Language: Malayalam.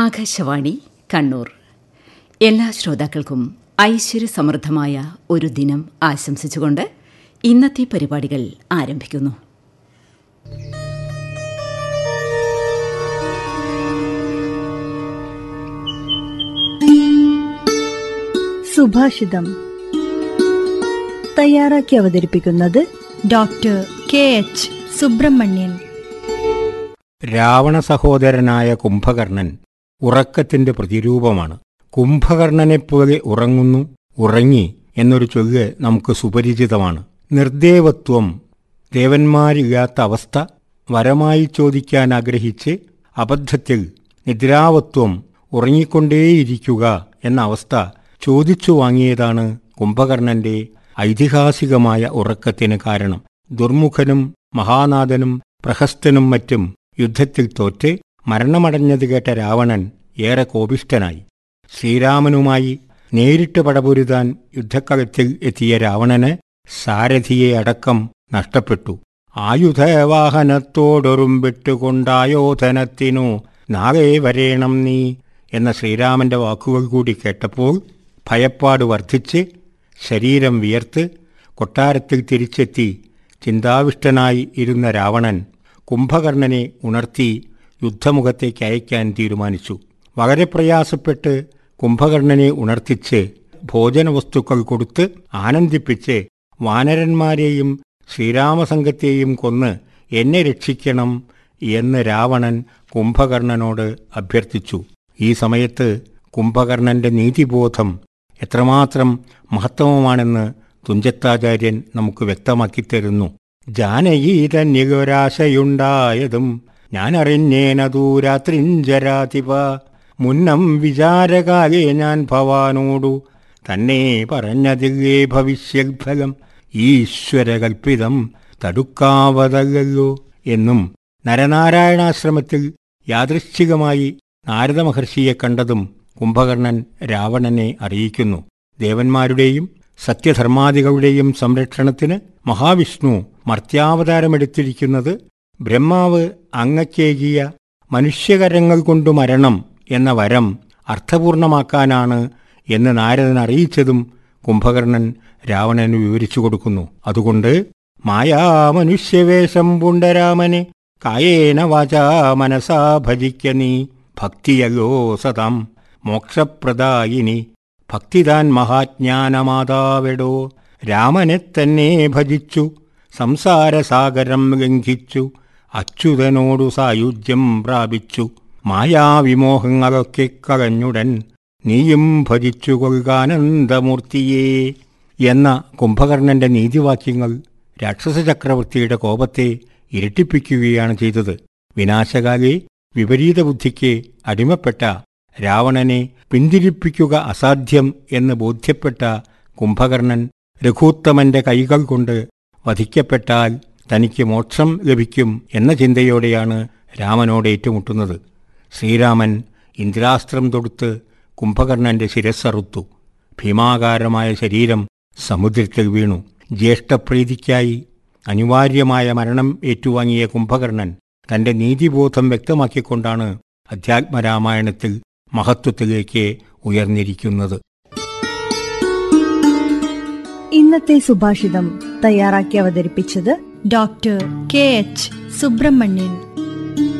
ആകാശവാണി കണ്ണൂർ എല്ലാ ശ്രോതാക്കൾക്കും ഐശ്വര്യ സമൃദ്ധമായ ഒരു ദിനം ആശംസിച്ചുകൊണ്ട് ഇന്നത്തെ പരിപാടികൾ ആരംഭിക്കുന്നു സുഭാഷിതം തയ്യാറാക്കി അവതരിപ്പിക്കുന്നത് doctor K H Subrahmanyan Ravana സഹോദരനായ കുംഭകർണൻ ഉറക്കത്തിന്റെ പ്രതിരൂപമാണ് കുംഭകർണനെപ്പോലെ ഉറങ്ങുന്നു ഉറങ്ങി എന്നൊരു ചൊല്ല് നമുക്ക് സുപരിചിതമാണ് നിർദ്ദേവത്വം ദേവന്മാരില്ലാത്ത അവസ്ഥ വരമായി ചോദിക്കാൻ ആഗ്രഹിച്ച് അബദ്ധത്തിൽ നിദ്രാവത്വം ഉറങ്ങിക്കൊണ്ടേയിരിക്കുക എന്ന അവസ്ഥ ചോദിച്ചു വാങ്ങിയതാണ് കുംഭകർണന്റെ ഐതിഹാസികമായ ഉറക്കത്തിന് കാരണം ദുർമുഖനും മഹാനാഥനും പ്രഹസ്തനും മറ്റും യുദ്ധത്തിൽ തോറ്റ് മരണമടഞ്ഞത് കേട്ട രാവണൻ ഏറെ കോപിഷ്ഠനായി ശ്രീരാമനുമായി നേരിട്ട് പടപൊരുതാൻ യുദ്ധക്കളത്തിൽ എത്തിയ രാവണന് സാരഥിയെ അടക്കം നഷ്ടപ്പെട്ടു ആയുധവാഹനത്തോടൊറുമ്പിട്ടുകൊണ്ടായോധനത്തിനു നാളെ വരേണം നീ എന്ന ശ്രീരാമന്റെ വാക്കുകൾ കൂടി കേട്ടപ്പോൾ ഭയപ്പാട് വർദ്ധിച്ച് ശരീരം വിയർത്ത് കൊട്ടാരത്തിൽ തിരിച്ചെത്തി ചിന്താവിഷ്ടനായി ഇരുന്ന രാവണൻ കുംഭകർണനെ ഉണർത്തി യുദ്ധമുഖത്തേക്ക് അയക്കാൻ തീരുമാനിച്ചു വളരെ പ്രയാസപ്പെട്ട് കുംഭകർണനെ ഉണർത്തിച്ച് ഭോജനവസ്തുക്കൾ കൊടുത്ത് ആനന്ദിപ്പിച്ച് വാനരന്മാരെയും ശ്രീരാമസംഘത്തെയും കൊന്ന് എന്നെ രക്ഷിക്കണം എന്ന് രാവണൻ കുംഭകർണനോട് അഭ്യർത്ഥിച്ചു ഈ സമയത്ത് കുംഭകർണന്റെ നീതിബോധം എത്രമാത്രം മഹത്തമമാണെന്ന് തുഞ്ചത്താചാര്യൻ നമുക്ക് വ്യക്തമാക്കിത്തരുന്നു ജാനകീത നികുരാശയുണ്ടായതും ഞാനറിഞ്ഞേനതൂ രാത്രിഞ്ചരാതിപ മുന്നം വിചാരകാലേ ഞാൻ ഭവാനോടു തന്നെ പറഞ്ഞതില്ലേ ഭവിഷ്യഫലം ഈശ്വരകൽപ്പിതം തടുക്കാവതല്ലോ എന്നും നരനാരായണാശ്രമത്തിൽ യാദൃശ്ചികമായി നാരദ മഹർഷിയെ കണ്ടതും കുംഭകർണൻ രാവണനെ അറിയിക്കുന്നു ദേവന്മാരുടെയും സത്യധർമാദികളുടെയും സംരക്ഷണത്തിന് മഹാവിഷ്ണു മർത്യാവതാരമെടുത്തിരിക്കുന്നത് ബ്രഹ്മാവ് അങ്ങക്കേകിയ മനുഷ്യകരങ്ങൾ കൊണ്ടു മരണം എന്ന വരം അർത്ഥപൂർണമാക്കാനാണ് എന്ന് നാരദൻ അറിയിച്ചതും കുംഭകർണൻ രാവണന് വിവരിച്ചു കൊടുക്കുന്നു അതുകൊണ്ട് മായാമനുഷ്യവേഷം പുണ്ടരാമനെ കായേന വാചാ മനസാ ഭജിക്ക നീ ഭക്തിയല്ലോ സതാം മോക്ഷപ്രദായിനി ഭക്തിതാൻ മഹാജ്ഞാനമാതാവെടോ രാമനെ തന്നെ ഭജിച്ചു സംസാരസാഗരം ലംഘിച്ചു അച്യുതനോടു സായുജ്യം പ്രാപിച്ചു മായാവിമോഹങ്ങളൊക്കെ കളഞ്ഞുടൻ നീയും ഭജിച്ചു കൊൽകാനന്ദമൂർത്തിയേ എന്ന കുംഭകർണന്റെ നീതിവാക്യങ്ങൾ രാക്ഷസ ചക്രവർത്തിയുടെ കോപത്തെ ഇരട്ടിപ്പിക്കുകയാണ് ചെയ്തത് വിനാശകാലെ വിപരീത ബുദ്ധിക്ക് അടിമപ്പെട്ട രാവണനെ പിന്തിരിപ്പിക്കുക അസാധ്യം എന്ന് ബോധ്യപ്പെട്ട കുംഭകർണൻ രഘൂത്തമന്റെ കൈകൾ കൊണ്ട് വധിക്കപ്പെട്ടാൽ തനിക്ക് മോക്ഷം ലഭിക്കും എന്ന ചിന്തയോടെയാണ് രാമനോട് ഏറ്റുമുട്ടുന്നത് ശ്രീരാമൻ ഇന്ദ്രാസ്ത്രം തൊടുത്ത് കുംഭകർണന്റെ ശിരസ്സറുത്തു ഭീമാകാരമായ ശരീരം സമുദ്രത്തിൽ വീണു ജ്യേഷ്ഠപ്രീതിക്കായി അനിവാര്യമായ മരണം ഏറ്റുവാങ്ങിയ കുംഭകർണൻ തന്റെ നീതിബോധം വ്യക്തമാക്കിക്കൊണ്ടാണ് അധ്യാത്മരാമായണത്തിൽ മഹത്വത്തിലേക്ക് ഉയർന്നിരിക്കുന്നത് ഇന്നത്തെ സുഭാഷിതം തയ്യാറാക്കി അവതരിപ്പിച്ചത് ഡോക്ടർ കെ എച്ച് സുബ്രഹ്മണ്യൻ